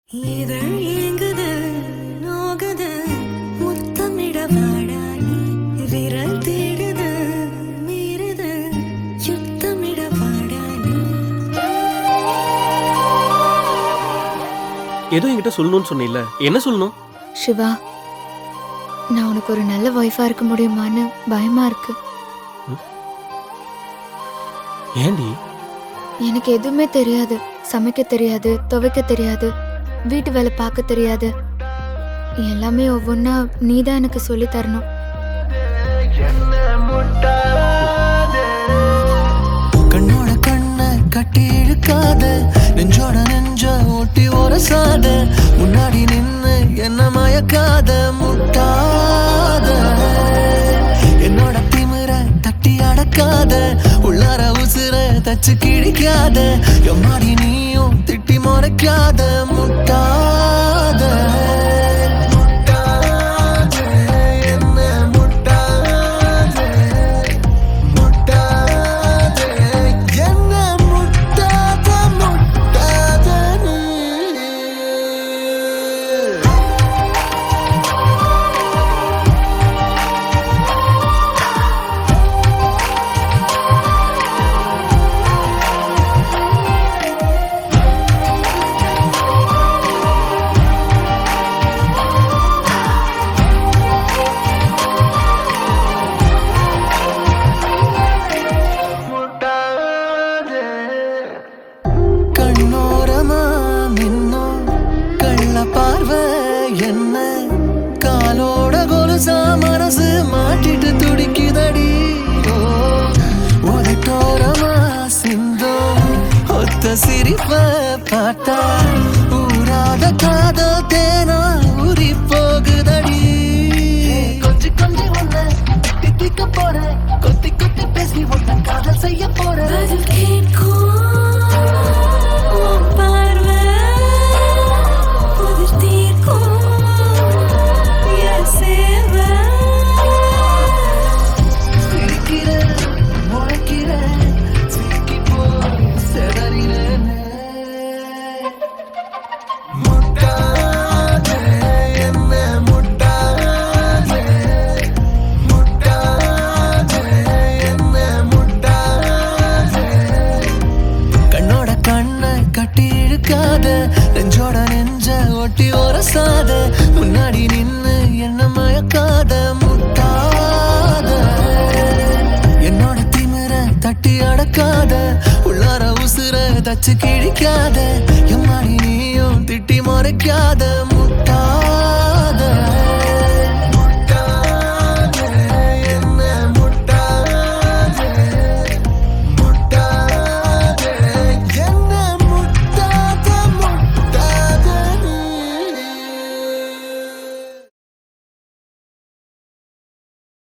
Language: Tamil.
இதழ் ஏங்குது நோகுது முத்தமிட வாடா நீ விரல் தேடுது மீறுது யுத்தமிட வாடா நீ ஏதோ என்கிட்ட சொல்லணும்னு சொன்னீல்ல என்ன சொல்லணும் சிவா நான் உனக்கு ஒரு நல்ல ஒய்ஃபா இருக்க முடியுமான்னு பயமா இருக்கு ஏண்டி எனக்கு எதுவுமே தெரியாது சமைக்க தெரியாது துவைக்க தெரியாது வீட்டு வேலை பார்க்க தெரியாது எல்லாமே ஒவ்வொன்றா நீ தான் எனக்கு சொல்லி தரணும் கண்ணோட கண்ண கட்டி இழுக்காத நெஞ்சோட நெஞ்ச ஓட்டி உரசாத முன்னாடி நின்னு என்ன மயக்காத முட்டாத என்னோட திமிர தட்டி அடக்காத உள்ளார உசுர தச்சு கிழிக்காத எம்மாடி நீயும் திட்டி முறைக்காத முட்டாத முட்டாத என்ன முட்டாத முட்டாதே என்ன முட்டாத முட்டாத நீ கண்ணோரமா மின்னும் கள்ள பார்வை என்ன காலோட கொலுசா மனசு மாட்டிட்டு துடிக்குதடி ஓ, உதட்டோரமா சிந்தும் ஒத்த சிரிப்ப பார்த்தா ஊராத காதல் தேனா ஊறி போகுதடி கொஞ்சி கொஞ்சி ஒண்ணு தித்திக்க போற கொத்தி கொத்தி பேசி ஒன்ன காதல் செய்ய போற பதில் கேட்கும் உன் பார்வை புதிர் தீர்க்கும் என் சேவை சிரிக்கிற முளைக்கிற சிக்கி போய் செதறினேனே. முட்டாதே, என்ன முட்டாதே. முட்டாதே, என்ன முட்டாதே. கண்ணோட கண்ண கட்டி இழுக்காத நெஞ்சோட நெஞ்ச ஒட்டி உரசாத முன்னாடி நின்னு என்ன மயக்காத முட்டாத என்னோட திமிர தட்டி அடக்காத உள்ளார உசுர தச்சு கிழிக்காத எம்மாடி நீயும் திட்டி மறைக்காத